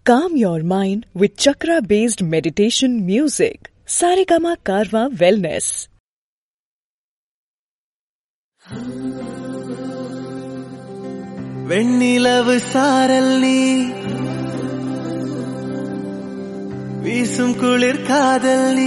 Calm your mind with chakra based meditation music. Saregama Karwa Wellness. வெண்ணிலவு சாரல் நீ வீசும் குளிர் காதல் நீ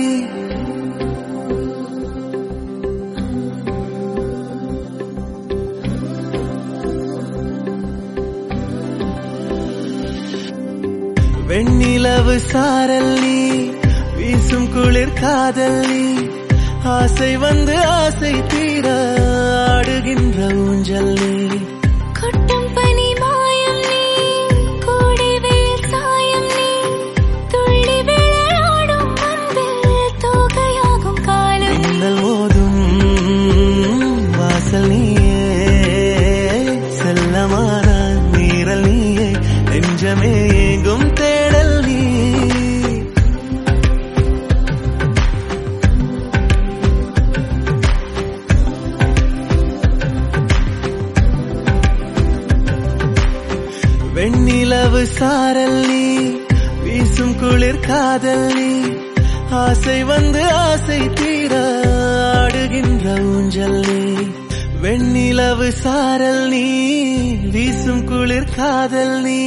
வெண்ணிலவு சாரல் நீ வீசும் குளிர் காதல் நீ ஆசை வந்து ஆசை தீர ஆடுகின்ற ஊஞ்சல் நீ கொட்டும் பனி மாயம் நீ கோடை வெயில் சாயம் நீ துள்ளி விளையாடும் அன்பில் தோகையாகும் காலம் மின்னல் மோதும் வாசல் நீயே செல்லமான நீரல் நீயே நெஞ்சமே எங்கும் தேடல் நீ வெண்ணிலவு சாரல் நீ வீசும் குளிர் காதல் நீ ஆசை வந்து ஆசை தீர ஆடுகின்ற ஊஞ்சல் நீ வெண்ணிலவு சாரல் நீ வீசும் குளிர் காதல் நீ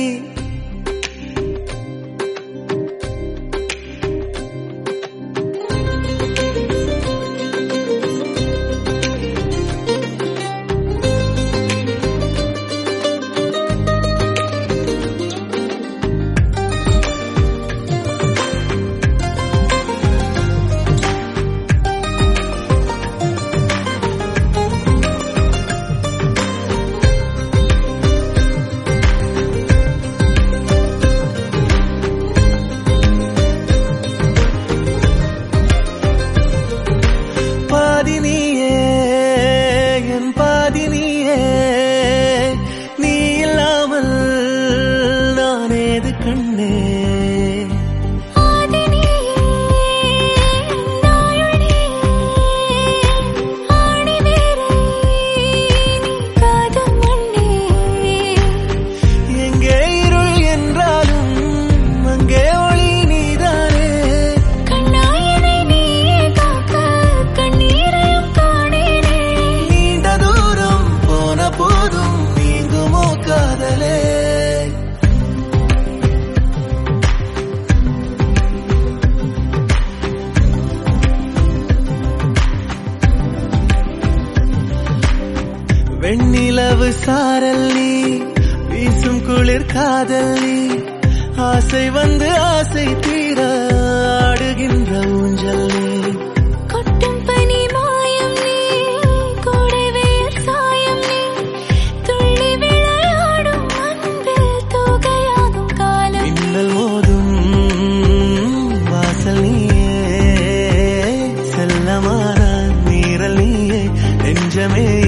பாதி நீயே என் பாதி நீயே நீ இல்லாமல் நான் ஏது கண்ணே ஆதி நீயே நாயுள் நீயே ஆணி வேரை நீ காதும் மண்ணே எங்கே இருள் என்றாலும் அங்கே ஒளி நீதானே கண்ணாயனை நீயே காக்க கண்ணீரையும் காணேனே நீண்ட தூரம் போன போதும் நீங்குமோ காதலே வெண்ணிலவு சாரல் நீ வீசும் குளிர் காதல் நீ ஆசை வந்து ஆசை தீர ஆடுகின்ற ஊஞ்சல் நீ கொட்டும் பனி மாயம் நீ கோடை வெயில் சாயம் நீ துள்ளி விளையாடும் அன்பில் தோகையாகும் காலம் மின்னல் மோதும் வாசல் நீயே செல்லமான நீரல் நீயே நெஞ்சமே